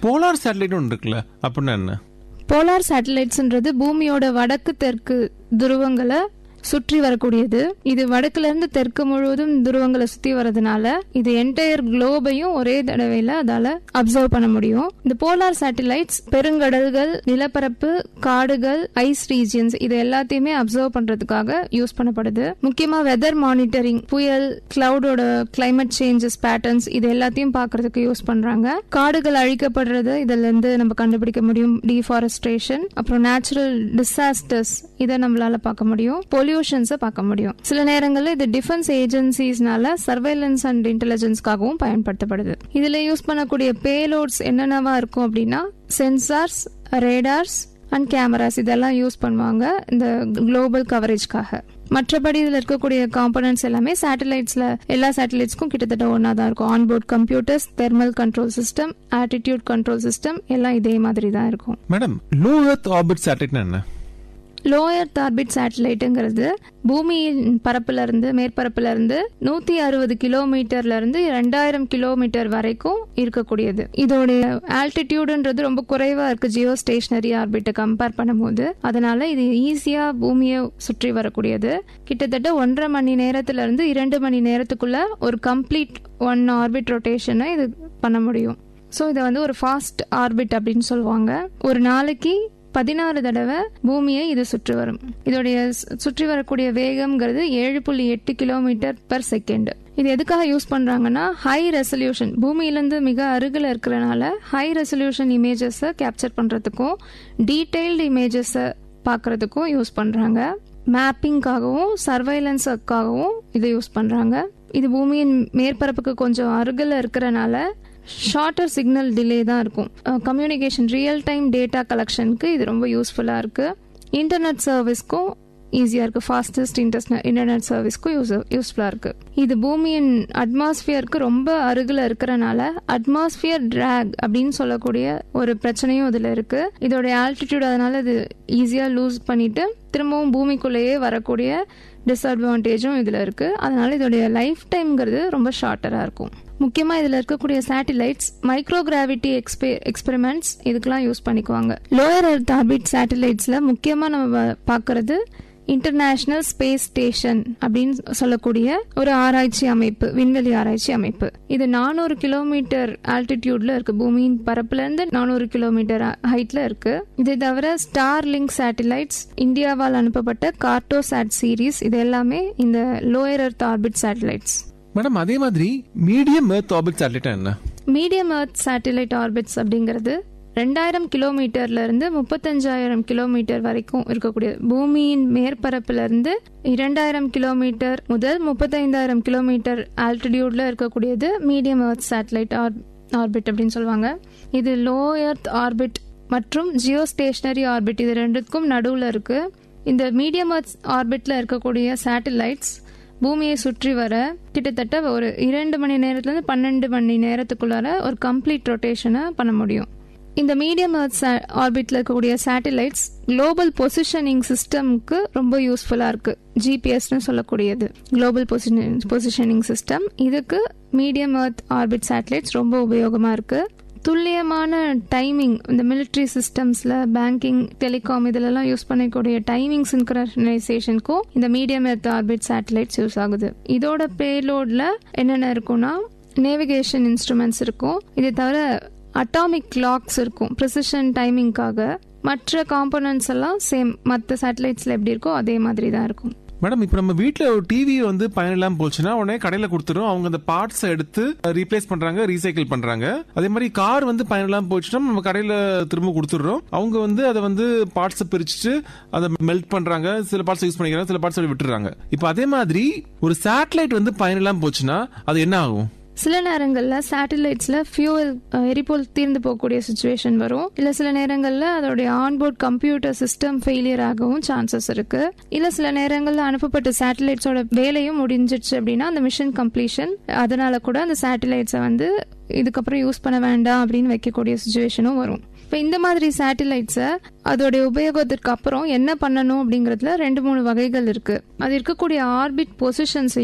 polar satellite ஒன்று இருக்குல்ல அப்படின்னா என்ன போலார் சேட்டலைட்ஸ்ன்றது பூமியோட வடக்கு தெற்கு துருவங்களை சுற்றி வரக்கூடியது இது வடக்குல இருந்து தெற்கு முழுவதும் துருவங்களை சுத்தி வரதுனால இது என்டையர் குளோபையும் ஒரே தடவையில அதால அப்சர்வ் பண்ண முடியும் இந்த போலார் சேட்டலைட்ஸ் பெருங்கடல்கள் நிலப்பரப்பு காடுகள் ஐஸ் ரீஜியன்ஸ் இது எல்லாத்தையுமே அப்சர்வ் பண்றதுக்காக யூஸ் பண்ணப்படுது முக்கியமா வெதர் மானிட்டரிங் புயல் கிளவுடோட கிளைமேட் சேஞ்சஸ் பேட்டர்ன்ஸ் இது எல்லாத்தையும் பார்க்கறதுக்கு யூஸ் பண்றாங்க காடுகள் அழிக்கப்படுறது இதுல இருந்து நம்ம கண்டுபிடிக்க முடியும் டிஃபாரஸ்ட்ரேஷன் அப்புறம் நேச்சுரல் டிசாஸ்டர்ஸ் இதை நம்மளால பார்க்க முடியும் பொல்யூஷன்ஸை பார்க்க முடியும் சில நேரங்களில் இது டிஃபென்ஸ் ஏஜென்சிஸ்னால சர்வைலன்ஸ் அண்ட் இன்டெலிஜென்ஸ்க்காகவும் பயன்படுத்தப்படுது இதுல யூஸ் பண்ணக்கூடிய பேலோட்ஸ் என்னென்னவா இருக்கும் அப்படின்னா சென்சார்ஸ் ரேடார்ஸ் அண்ட் கேமராஸ் இதெல்லாம் யூஸ் பண்ணுவாங்க இந்த குளோபல் கவரேஜ்க்காக மற்றபடி இதில் இருக்கக்கூடிய காம்பனன்ட்ஸ் எல்லாமே சேட்டலைட்ஸ்ல எல்லா சேட்டலைட்ஸ்க்கும் கிட்டத்தட்ட ஒன்றா தான் இருக்கும் onboard computers thermal control system attitude control system எல்லாம் இதே மாதிரி தான் இருக்கும் மேடம் லோ எர்த் ஆர்பிட் சேட்டலைட்னா என்ன லோயர் ஆர்பிட் சேட்டலைட்டுங்கிறது பூமியின் பரப்புல இருந்து மேற்பரப்புல இருந்து நூத்தி அறுபது கிலோமீட்டர்ல இருந்து ரெண்டாயிரம் கிலோமீட்டர் வரைக்கும் இருக்கக்கூடியது இதோடைய ஆல்டிடியூடுன்றது ரொம்ப குறைவா இருக்கு ஜியோ ஸ்டேஷனரி ஆர்பிட்டை கம்பேர் பண்ணும்போது அதனால இது ஈஸியா பூமியை சுற்றி வரக்கூடியது கிட்டத்தட்ட ஒன்றரை மணி நேரத்துல இருந்து இரண்டு மணி நேரத்துக்குள்ள ஒரு கம்ப்ளீட் ஒன் ஆர்பிட் ரொட்டேஷனை இது பண்ண முடியும் ஸோ இதை வந்து ஒரு ஃபாஸ்ட் ஆர்பிட் அப்படின்னு சொல்லுவாங்க ஒரு நாளைக்கு பதினாறு தடவை பூமியை இது சுற்றி வரும் இதோடைய சு- சுற்றி வரக்கூடிய வேகம்ங்கிறது ஏழு புள்ளி எட்டு கிலோமீட்டர் பர் செகண்ட் இது எதுக்காக யூஸ் பண்றாங்கன்னா ஹை ரெசல்யூஷன் பூமியிலேருந்து மிக அருகில் இருக்கிறனால ஹை ரெசல்யூஷன் இமேஜஸை கேப்சர் பண்றதுக்கும் டீடைல்டு இமேஜஸை பார்க்கறதுக்கும் யூஸ் பண்றாங்க மேப்பிங்காகவும் சர்வைலன்ஸுக்காகவும் இதை யூஸ் பண்றாங்க இது பூமியின் மேற்பரப்புக்கு கொஞ்சம் அருகில் இருக்கிறனால ஷார்ட்டர் சிக்னல் டிலே தான் இருக்கும் கம்யூனிகேஷன் ரியல் டைம் டேட்டா கலெக்ஷனுக்கு இது ரொம்ப யூஸ்ஃபுல்லாக இருக்கு இன்டர்நெட் சர்வீஸ்க்கும் ஈஸியாக இருக்கு ஃபாஸ்டஸ்ட் இன்டர்நெட் சர்வீஸ்க்கும் யூஸ் யூஸ்ஃபுல்லாக இருக்கு இது பூமியின் அட்மாஸ்பியருக்கு ரொம்ப அருகில் இருக்கிறனால அட்மாஸ்பியர் டிராக் அப்படின்னு சொல்லக்கூடிய ஒரு பிரச்சனையும் இதில் இருக்கு இதோட ஆல்டிடியூட் அதனால இது ஈஸியாக லூஸ் பண்ணிட்டு திரும்பவும் பூமிக்குள்ளேயே வரக்கூடிய டிஸ்அட்வான்டேஜும் இதில் இருக்கு அதனால இதோடைய லைஃப் டைம்ங்கிறது ரொம்ப ஷார்ட்டராக இருக்கும் முக்கியமாக இதில் இருக்கக்கூடிய satellites micro gravity expe experiments இதுக்கெல்லாம் யூஸ் பண்ணிக்குவாங்க லோயர் எர்த் ஆர்பிட் சேட்டலைட்ஸில் முக்கியமாக நம்ம பார்க்கறது இன்டர்நேஷனல் ஸ்பேஸ் ஸ்டேஷன் அப்படின்னு சொல்லக்கூடிய ஒரு ஆராய்ச்சி அமைப்பு விண்வெளி ஆராய்ச்சி அமைப்பு இது நானூறு கிலோமீட்டர் ஆல்டிடியூட்ல இருக்கு பூமியின் பரப்புல இருந்து நானூறு கிலோமீட்டர் ஹைட்ல இருக்கு இதை தவிர ஸ்டார் லிங்க் சேட்டலைட்ஸ் இந்தியாவால் அனுப்பப்பட்ட கார்டோசாட் சீரிஸ் இது எல்லாமே இந்த lower earth orbit satellites madam அதே மாதிரி மீடியம் எர்த் ஆர்பிட் சேட்டலைட் என்ன மீடியம் எர்த் சேட்டலைட் ஆர்பிட்ஸ் அப்படிங்கிறது ரெண்டாயிரம் கிலோமீட்டர்ல இருந்து முப்பத்தஞ்சாயிரம் கிலோமீட்டர் வரைக்கும் இருக்கக்கூடிய பூமியின் மேற்பரப்புல இருந்து இரண்டாயிரம் கிலோமீட்டர் முதல் முப்பத்தைந்தாயிரம் கிலோமீட்டர் ஆல்டிடியூட்ல இருக்கக்கூடியது மீடியம் எர்த் சேட்டலைட் ஆர்பிட் அப்படின்னு சொல்லுவாங்க இது லோ எர்த் ஆர்பிட் மற்றும் ஜியோ ஸ்டேஷனரி ஆர்பிட் இது ரெண்டுக்கும் நடுவில் இருக்கு இந்த மீடியம் எர்த் ஆர்பிட்ல இருக்கக்கூடிய சேட்டலைட்ஸ் பூமியை சுற்றி வர கிட்டத்தட்ட ஒரு இரண்டு மணி நேரத்துலேருந்து பன்னெண்டு மணி நேரத்துக்குள்ளார ஒரு கம்ப்ளீட் ரொட்டேஷனை பண்ண முடியும் இந்த மீடியம் எர்த் ஆர்பிட்ல இருக்கக்கூடிய சேட்டலைட்ஸ் குளோபல் பொசிஷனிங் சிஸ்டம்க்கு ரொம்ப யூஸ்ஃபுல்லா இருக்கு ஜிபிஎஸ்னு சொல்லக்கூடியது குளோபல் பொசிஷனிங் சிஸ்டம் இதுக்கு மீடியம் எர்த் ஆர்பிட் சேட்டலைட்ஸ் ரொம்ப உபயோகமா இருக்கு துல்லியமான டைமிங் இந்த மிலிட்ரி சிஸ்டம்ஸ்ல பேங்கிங் டெலிகாம் இதுலலாம் யூஸ் பண்ணக்கூடிய டைமிங் சின்க்ரனைசேஷனுக்கும் இந்த medium earth orbit satellites use ஆகுது இதோட பேலோட்ல என்னென்ன இருக்கும்னா நேவிகேஷன் இன்ஸ்ட்ருமெண்ட்ஸ் இருக்கும் இது தவிர அட்டாமிக் கிளாக்ஸ் இருக்கும் ப்ரிசிஷன் டைமிங்காக மற்ற காம்போனன்ட்ஸ் எல்லாம் சேம் மற்ற சேட்டலைட்ஸ்ல எப்படி இருக்கோ அதே மாதிரி தான் இருக்கும் மேடம் இப்போ நம்ம வீட்டில் ஒரு டிவி வந்து பயன் இல்லாமல் போச்சுன்னா உடனே கடையில் கொடுத்துரும் அவங்க அந்த பார்ட்ஸை எடுத்து ரீப்ளேஸ் பண்றாங்க ரீசைக்கிள் பண்றாங்க அதே மாதிரி கார் வந்து பயன் இல்லாமல் போச்சுன்னா நம்ம கடையில் திரும்ப கொடுத்துடுறோம் அவங்க வந்து அதை வந்து பார்ட்ஸை பிரிச்சுட்டு அதை மெல்ட் பண்றாங்க சில பார்ட்ஸ் யூஸ் பண்ணிக்கிறாங்க சில பார்ட்ஸ் விட்டுறாங்க இப்போ அதே மாதிரி ஒரு சேட்டலைட் வந்து பயன் இல்லாமல் போச்சுன்னா அது என்ன ஆகும் சில நேரங்கள்ல சேட்டலைட்ஸ்ல ஃபியூவல் எரிபொருள் தீர்ந்து போகக்கூடிய சுச்சுவேஷன் வரும் இல்ல சில நேரங்கள்ல அதோடைய ஆன்போர்ட் கம்ப்யூட்டர் சிஸ்டம் ஃபெயிலியர் ஆகவும் சான்சஸ் இருக்கு இல்ல சில நேரங்கள்ல அனுப்பப்பட்ட சேட்டலைட்ஸோட வேலையும் முடிஞ்சிடுச்சு அப்படின்னா அந்த மிஷன் கம்ப்ளீஷன் அதனால கூட அந்த சேட்டலைட்ஸை வந்து இதுக்கப்புறம் யூஸ் பண்ண வேண்டாம் அப்படின்னு வைக்கக்கூடிய சுச்சுவேஷனும் வரும் இப்போ இந்த மாதிரி சேட்டலைட்ஸை அதோடைய உபயோகத்திற்கு அப்புறம் என்ன பண்ணணும் அப்படிங்கிறதுல ரெண்டு மூணு வகைகள் இருக்கு அது இருக்கக்கூடிய ஆர்பிட் பொசிஷன்ஸையும்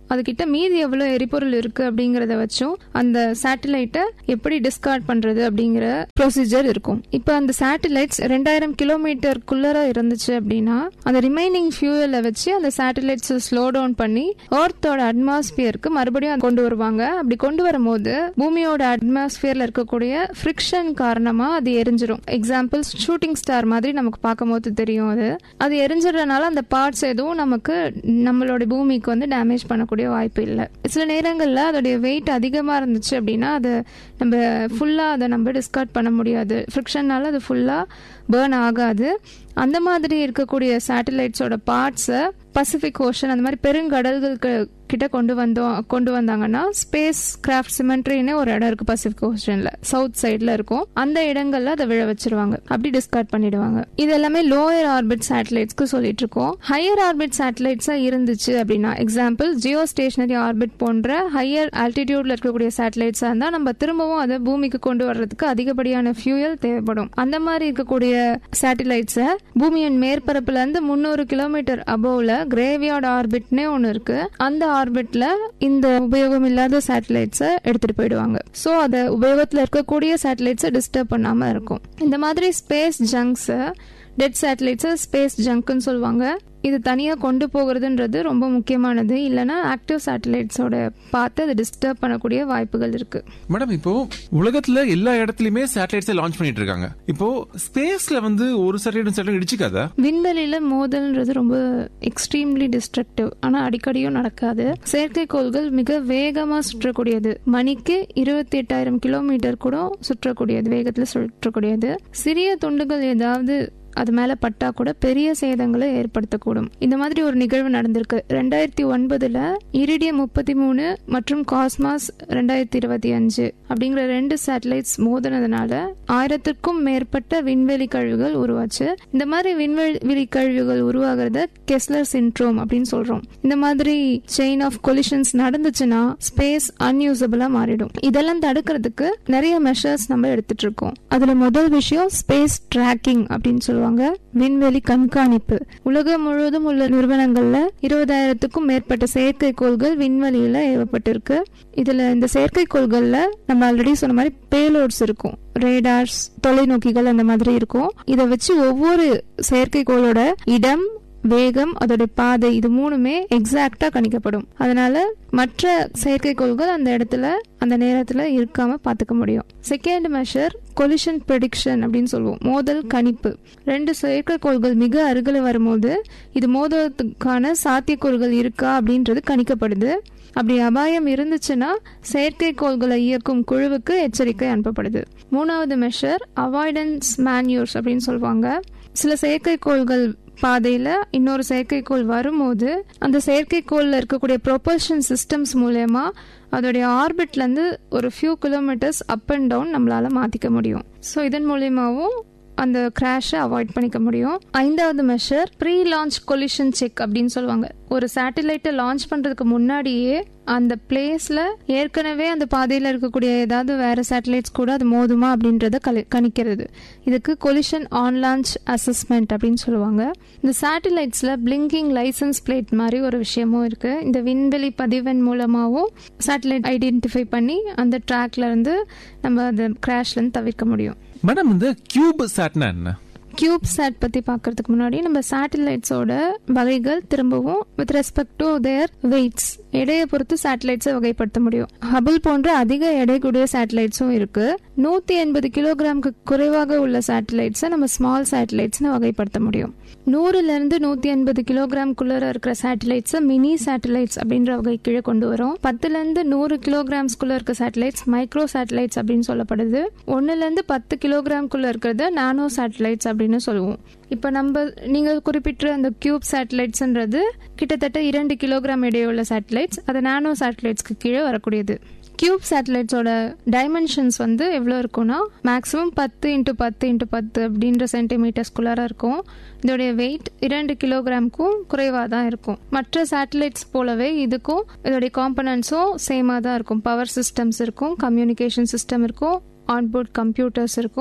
அதுகிட்ட மீதி எவ்வளவு எரிபொருள் இருக்கு அப்படிங்கறத வச்சும் அந்த சேட்டலைட்டை எப்படி டிஸ்கார்ட் பண்றது அப்படிங்கிற ப்ரொசீஜர் இருக்கும் இப்போ அந்த சேட்டலைட்ஸ் ரெண்டாயிரம் கிலோமீட்டருக்குள்ளர இருந்துச்சு அப்படின்னா அந்த ரிமைனிங் ஃபியூயலை வச்சு அந்த சேட்டலைட்ஸ் ஸ்லோ டவுன் பண்ணி எர்த்தோட அட்மாஸ்பியருக்கு மறுபடியும் அதை கொண்டு வருவாங்க அப்படி கொண்டு வரும்போது பூமியோட அட்மாஸ்பியர்ல இருக்கக்கூடிய ஃப்ரிக்ஷன் காரணமா அது எரிஞ்சிரும் எக்ஸாம்பிள் ஷூட்டிங் ஸ்டார் மாதிரி நமக்கு பார்க்கும்போது தெரியும் அது அது எரிஞ்சிடறனால அந்த பார்ட்ஸ் எதுவும் நமக்கு நம்மளோட பூமிக்கு வந்து டேமேஜ் பண்ணக்கூடிய வாய்ப்பு இல்லை சில நேரங்களில் அதோடைய வெயிட் அதிகமாக இருந்துச்சு அப்படின்னா அதை நம்ம ஃபுல்லாக அதை நம்ம டிஸ்கார்ட் பண்ண முடியாது ஃப்ரிக்ஷனால அது ஃபுல்லாக பேர்ன் ஆகாது அந்த மாதிரி இருக்கக்கூடிய சேட்டலைட்ஸோட பார்ட்ஸை பசிபிக் ஓஷன் அந்த மாதிரி பெருங்கடல்களுக்கு கிட்ட கொண்டு வந்தோம் கொண்டு வந்தாங்கன்னா ஸ்பேஸ் கிராஃப்ட் சிமெண்ட்ரின்னு ஒரு இடம் இருக்கு பசிபிக் ஓஷன்ல சவுத் சைட்ல இருக்கும் அந்த இடங்கள்ல அதை விழ வச்சிருவாங்க அப்படி டிஸ்கார்ட் பண்ணிடுவாங்க இது எல்லாமே லோயர் ஆர்பிட் சேட்டலைட்ஸ்க்கு சொல்லிட்டு இருக்கோம் ஹையர் ஆர்பிட் சேட்டலைட்ஸா இருந்துச்சு அப்படின்னா எக்ஸாம்பிள் ஜியோ ஸ்டேஷனரி ஆர்பிட் போன்ற ஹையர் ஆல்டிடியூட்ல இருக்கக்கூடிய சேட்டலைட்ஸா இருந்தா நம்ம திரும்பவும் அதை பூமிக்கு கொண்டு வர்றதுக்கு அதிகப்படியான ஃபியூயல் தேவைப்படும் அந்த மாதிரி இருக்கக்கூடிய சேட்டலைட்ஸை பூமியின் மேற்பரப்புல இருந்து முந்நூறு கிலோமீட்டர் அபோவ்ல கிரேவியார்ட் ஆர்பிட்னே ஒன்னு இருக்கு அந்த ஆர்பிட்ல இந்த உபயோகம் இல்லாத சேட்டலைட்ஸை எடுத்துட்டு போயிடுவாங்க ஸோ அதை உபயோகத்தில் இருக்கக்கூடிய சேட்டலைட்ஸை டிஸ்டர்ப் பண்ணாம இருக்கும் இந்த மாதிரி ஸ்பேஸ் ஜங்க்ஸை டெட் சேட்டலைட்ஸை ஸ்பேஸ் ஜங்க்னு சொல்லுவாங்க இது தனியாக கொண்டு போகிறதுன்றது ரொம்ப முக்கியமானது இல்லைன்னா ஆக்டிவ் சேட்டலைட்ஸோட பார்த்து அதை டிஸ்டர்ப் பண்ணக்கூடிய வாய்ப்புகள் இருக்கு மேடம் இப்போ உலகத்துல எல்லா இடத்துலயுமே சேட்டலைட்ஸை லான்ச் பண்ணிட்டு இருக்காங்க இப்போ ஸ்பேஸ்ல வந்து ஒரு சேட்டலைட் சேட்டலைட் இடிச்சுக்காதா விண்வெளியில மோதல்ன்றது ரொம்ப எக்ஸ்ட்ரீம்லி டிஸ்ட்ரக்டிவ் ஆனா அடிக்கடியும் நடக்காது செயற்கைக்கோள்கள் மிக வேகமா சுற்றக்கூடியது மணிக்கு இருபத்தி எட்டாயிரம் கிலோமீட்டர் கூட சுற்றக்கூடியது வேகத்துல சுற்றக்கூடியது சிறிய துண்டுகள் ஏதாவது அது மேல பட்டா கூட பெரிய சேதங்களை ஏற்படுத்தக்கூடும் இந்த மாதிரி ஒரு நிகழ்வு நடந்திருக்கு ரெண்டாயிரத்தி ஒன்பதுல இரிடியம் முப்பத்தி மூணு மற்றும் காஸ்மாஸ் ரெண்டாயிரத்தி இருபத்தி அஞ்சு அப்படிங்கிற ரெண்டு சேட்டலைட்ஸ் மோதினதுனால ஆயிரத்திற்கும் மேற்பட்ட விண்வெளி கழிவுகள் உருவாச்சு இந்த மாதிரி விண்வெளி கழிவுகள் உருவாகிறத கெஸ்லர் சின்ட்ரோம் அப்படின்னு சொல்றோம் இந்த மாதிரி செயின் ஆஃப் கொலிஷன்ஸ் நடந்துச்சுன்னா ஸ்பேஸ் அன்யூசபிளா மாறிடும் இதெல்லாம் தடுக்கிறதுக்கு நிறைய மெஷர்ஸ் நம்ம எடுத்துட்டு இருக்கோம் அதுல முதல் விஷயம் ஸ்பேஸ் ட்ராக்கிங் அப்படின்னு சொல்லுவாங்க விண்வெளி கண்காணிப்பு உலகம் முழுவதும் உள்ள நிறுவனங்கள்ல இருபதாயிரத்துக்கும் மேற்பட்ட செயற்கைக்கோள்கள் விண்வெளியில ஏவப்பட்டிருக்கு இதுல இந்த செயற்கைக்கோள்கள்ல நம்ம ஆல்ரெடி சொன்ன மாதிரி பேலோட்ஸ் இருக்கும் ரேடார்ஸ் தொலைநோக்கிகள் அந்த மாதிரி இருக்கும் இதை வச்சு ஒவ்வொரு செயற்கைக்கோளோட இடம் வேகம் அதோட பாதை இது மூணுமே எக்ஸாக்டா கணிக்கப்படும் அதனால மற்ற செயற்கைக்கோள்கள் அந்த இடத்துல அந்த நேரத்துல இருக்காம பாத்துக்க முடியும் செகண்ட் மெஷர் கொலிஷன் ப்ரெடிக்ஷன் அப்படின்னு சொல்லுவோம் மோதல் கணிப்பு ரெண்டு செயற்கைக்கோள்கள் மிக அருகில் வரும்போது இது மோதலுக்கான சாத்தியக்கூறுகள் இருக்கா அப்படின்றது கணிக்கப்படுது அப்படி அபாயம் இருந்துச்சுன்னா செயற்கைக்கோள்களை இயக்கும் குழுவுக்கு எச்சரிக்கை அனுப்பப்படுது மூணாவது மெஷர் அவாய்டன்ஸ் மேன்யூர்ஸ் அப்படின்னு சொல்லுவாங்க சில செயற்கைக்கோள்கள் பாதையில இன்னொரு செயற்கைக்கோள் வரும்போது அந்த செயற்கைக்கோள்ல இருக்கக்கூடிய ப்ரொபல்ஷன் சிஸ்டம்ஸ் மூலயமா அதோடைய ஆர்பிட்ல இருந்து ஒரு few kilometres up and down நம்மளால மாத்திக்க முடியும் ஸோ இதன் மூலயமாவும் அந்த கிராஷை அவாய்ட் பண்ணிக்க முடியும் ஐந்தாவது measure pre launch collision check அப்படின்னு சொல்லுவாங்க ஒரு சேட்டலைட்டை லான்ச் பண்றதுக்கு முன்னாடியே அந்த பிளேஸ்ல ஏற்கனவே அந்த பாதையில இருக்கக்கூடிய ஏதாவது வேற சேட்டலைட்ஸ் கூட அது மோதுமா அப்படின்றத கலி- கணிக்கிறது இதுக்கு கொலிஷன் ஆன் லான்ச் அசஸ்மெண்ட் அப்படின்னு சொல்லுவாங்க இந்த சேட்டலைட்ஸ்ல பிளிங்கிங் லைசன்ஸ் பிளேட் மாதிரி ஒரு விஷயமும் இருக்கு இந்த விண்வெளி பதிவெண் மூலமாகவும் சேட்டலைட் ஐடென்டிஃபை பண்ணி அந்த ட்ராக்ல இருந்து நம்ம அந்த கிராஷ்ல இருந்து தவிர்க்க முடியும் மேடம் இந்த கியூப் சேட்னா என்ன கியூப் சேட் பத்தி பார்க்கறதுக்கு முன்னாடி நம்ம சேட்டலைட்ஸோட வகைகள் திரும்பவும் with respect to their weights எடையை பொறுத்து சேட்டலைட்ஸை வகைப்படுத்த முடியும் ஹபிள் போன்ற அதிக எடை கூடிய சேட்டலைட்ஸும் இருக்கு நூத்தி எண்பது கிலோகிராமுக்கு குறைவாக உள்ள சேட்டலைட்ஸை நம்ம ஸ்மால் சேட்டலைட்ஸ்னு வகைப்படுத்த முடியும் நூறுல இருந்து நூத்தி எண்பது கிலோகிராம்குள்ள இருக்கிற சேட்டலைட்ஸை மினி சேட்டலைட்ஸ் அப்படின்ற வகை கீழே கொண்டு வரும் பத்துல இருந்து நூறு கிலோகிராம்ஸ்குள்ள இருக்க சேட்டலைட்ஸ் மைக்ரோ சேட்டலைட்ஸ் அப்படின்னு சொல்லப்படுது ஒன்னுல இருந்து பத்து கிலோகிராம்குள்ள இருக்கிறத நானோ சேட்டலைட்ஸ் அப்படின்னு சொல்லுவோம் இப்போ நம்ம நீங்க குறிப்பிட்ட அந்த கியூப் சேட்டலைட்ஸ்ன்றது கிட்டத்தட்ட இரண்டு கிலோகிராம் எடையுள்ள சேட்டலைட்ஸ் அது நானோ சேட்டலைட்ஸ்க்கு கீழே வரக்கூடியது கியூப் சேட்டலைட்ஸோட டைமென்ஷன்ஸ் வந்து எவ்வளோ இருக்கும்னா மேக்ஸிமம் பத்து இன்ட்டு பத்து இன்ட்டு பத்து அப்படின்ற சென்டிமீட்டர்ஸ்குள்ளார இருக்கும் இதோடைய வெயிட் இரண்டு கிலோகிராமுக்கும் குறைவாக தான் இருக்கும் மற்ற சேட்டலைட்ஸ் போலவே இதுக்கும் இதோடைய காம்பனன்ட்ஸும் சேமாக தான் இருக்கும் பவர் சிஸ்டம்ஸ் இருக்கும் கம்யூனிகேஷன் சிஸ்டம் இருக்கும் ஆன்போர்ட் கம்ப்யூட்டர்ஸ் இருக்கும்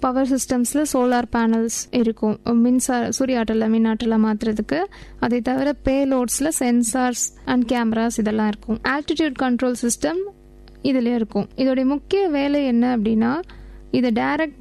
பவர் சிஸ்டம்ஸில் சோலார் பேனல்ஸ் இருக்கும் மின்சார சூரிய ஆற்றலை மின் ஆற்றலை மாற்றுறதுக்கு அதை தவிர பேலோட்ஸில் சென்சார்ஸ் அண்ட் கேமராஸ் இதெல்லாம் இருக்கும் ஆல்டிடியூட் கண்ட்ரோல் சிஸ்டம் இதில் இருக்கும் இதோடைய முக்கிய வேலை என்ன அப்படின்னா இதை டைரக்ட்